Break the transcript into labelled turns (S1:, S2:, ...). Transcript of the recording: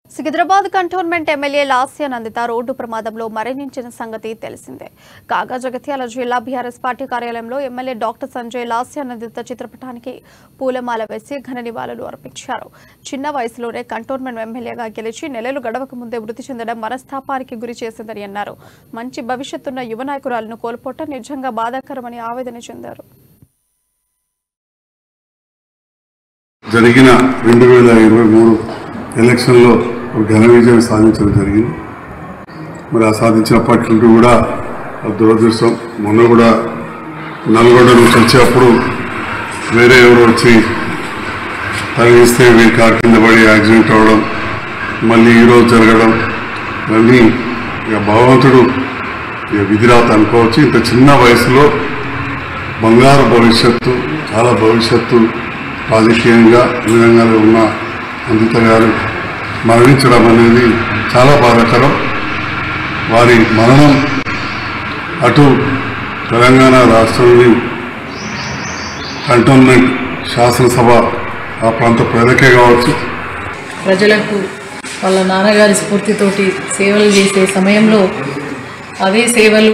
S1: Secunderabad cantonment MLA Lasya Nanditha road ప్రమాదంలో మరణించిన సంగతి తెలిసిందే కాగా జగిత్యాల జిల్లా బీఆర్ఎస్ పార్టీ కార్యాలయంలో ఎమ్మెల్యే డాక్టర్ సంజయ్ లాస్య నందిత చిత్రపటానికి పూలమాల వేసి ఘన నివాళులు అర్పించారు చిన్న వయసులోనే కంటోన్మెంట్ ఎమ్మెల్యేగా గెలిచి నెలలు గడవక ముందే మృతి చెందడం మనస్తాపానికి గురి చేసిందని అన్నారు మంచి భవిష్యత్తున్న యువ నాయకురాలను కోల్పోవటం నిజంగా బాధాకరమని ఆవేదన చెందారు
S2: జరిగిన రెండు వేల ఇరవై మూడు ఎలక్షన్లో ఒక ఘన విజయం సాధించడం జరిగింది మరి ఆ సాధించినప్పటి నుండి కూడా ఆ దురదృష్టం మొన్న కూడా నల్గొండ నుంచి వచ్చేటప్పుడు వేరే ఎవరు వచ్చి తగిలిస్తే వీరి కారు కింద పడి యాక్సిడెంట్ అవ్వడం మళ్ళీ ఈరోజు జరగడం ఇవన్నీ ఇక భగవంతుడు ఇక విధిరాత అనుకోవచ్చు ఇంత చిన్న వయసులో బంగారు భవిష్యత్తు చాలా భవిష్యత్తు రాజకీయంగా విధంగా ఉన్న అందిత గారు మరణించడం అనేది చాలా బాధాకరం వారి మరణం అటు తెలంగాణ రాష్ట్రంలోని కంటోన్మెంట్ శాసనసభ ఆ ప్రాంత ప్రజలకే కావచ్చు
S3: ప్రజలకు వాళ్ళ నాన్నగారి స్ఫూర్తితోటి సేవలు చేసే సమయంలో అదే సేవలు